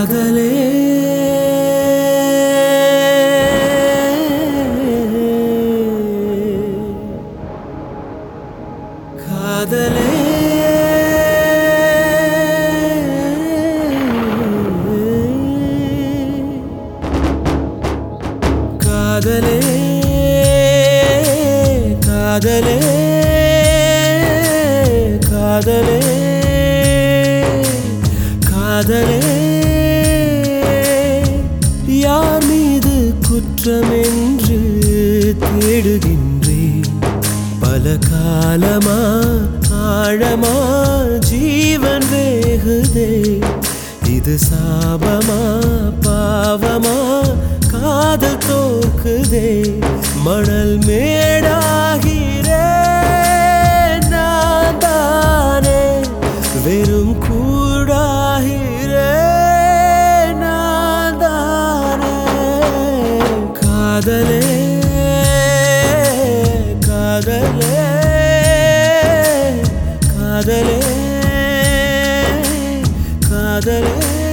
காதலே காதலே காதலே காதலே காதலே காதலே யார் மீது குற்றமென்று தேடுகின்றேன் பல காலமா ஆழமா ஜீவன் வேகுதே இது சாபமா பாவமா காதல் தோக்குதே மணல் மேடாகிறேன் நான் தானே வெறும் கூடாகிறேன் நான் தானே காதலே காதலே காதலே காதலே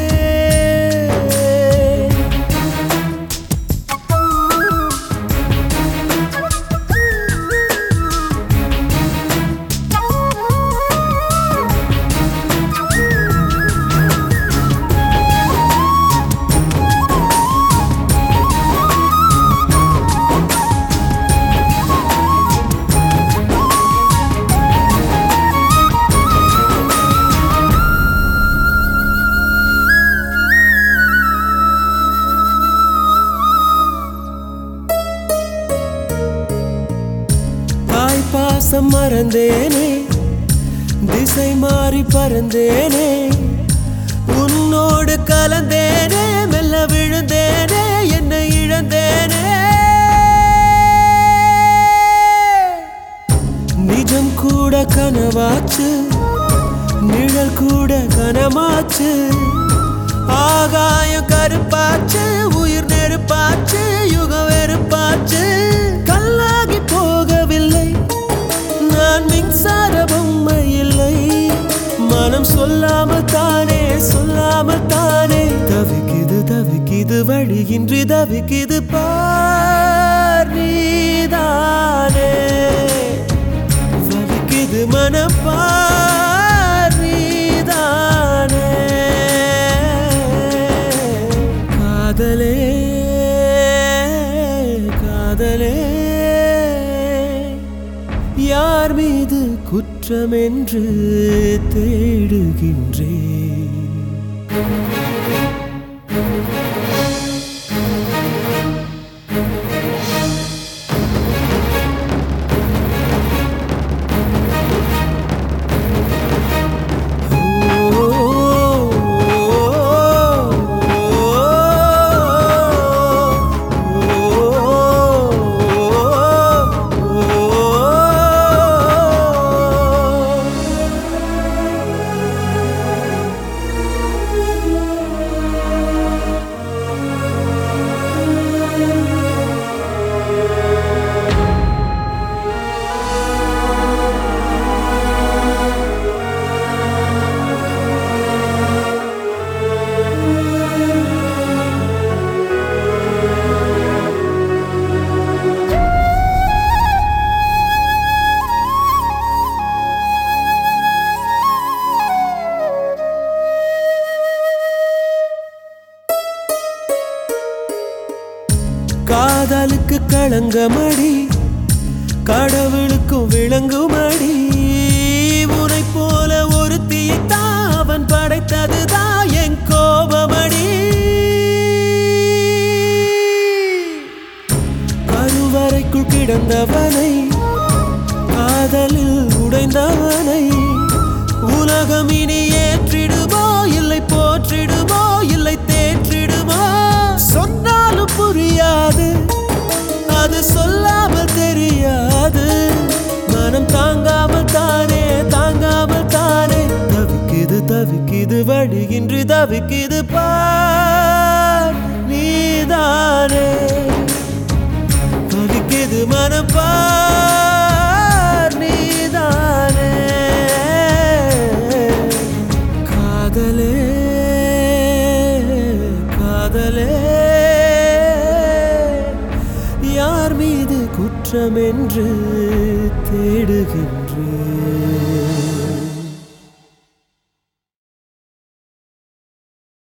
தாய் பாசம் மறந்தேனே திசை மாறி பறந்தேனே உன்னோடு கலந்தேனே மெல்ல விழுந்தேனே என்னை இழந்தேனே நிஜம் கூட கனவாச்சு நிழல் கூட கனமாச்சு ஆகாயம் கருப்பாச்சு உயிர் நெருப்பாச்சு யுகம் வெறுப்பாச்சு கல்லாகி போகவில்லை நான் மின்சார பொம்மை இல்லை மனம் சொல்லாமல் தானே சொல்லாமல் தானே தவிக்குது தவிக்குது வழியின்றி தவிக்குது பார் நீதானே வலிக்குது மனப்பார் நீதானே காதலே காதலே யார் மீது குற்றம் என்று தேடுகின்றேன் காதலுக்கு களங்கமடி கடவுளுக்கும் விளங்குமடி உனை போல ஒரு தீயத்தான் அவன் படைத்ததுதான் என் கோபமடி கருவறைக்குள் கிடந்தவனை காதலில் உடைந்தவனை உலகம் இனி ஏற்றிடுமோ இல்லை போற்றிடுமோ இல்லை தேற்றிடுமோ சொன்னாலும் புரியாது அது சொல்லாமல் தெரியாது மனம் தாங்காமல் தானே தாங்காமல் தானே தவிக்குது தவிக்குது வழியின்றி தவிக்குது பார் நீதானே தவிக்குது மனப்பார் நீதானே காதலே காதலே யார் மீது குற்றம் என்று தேடுகின்றேன்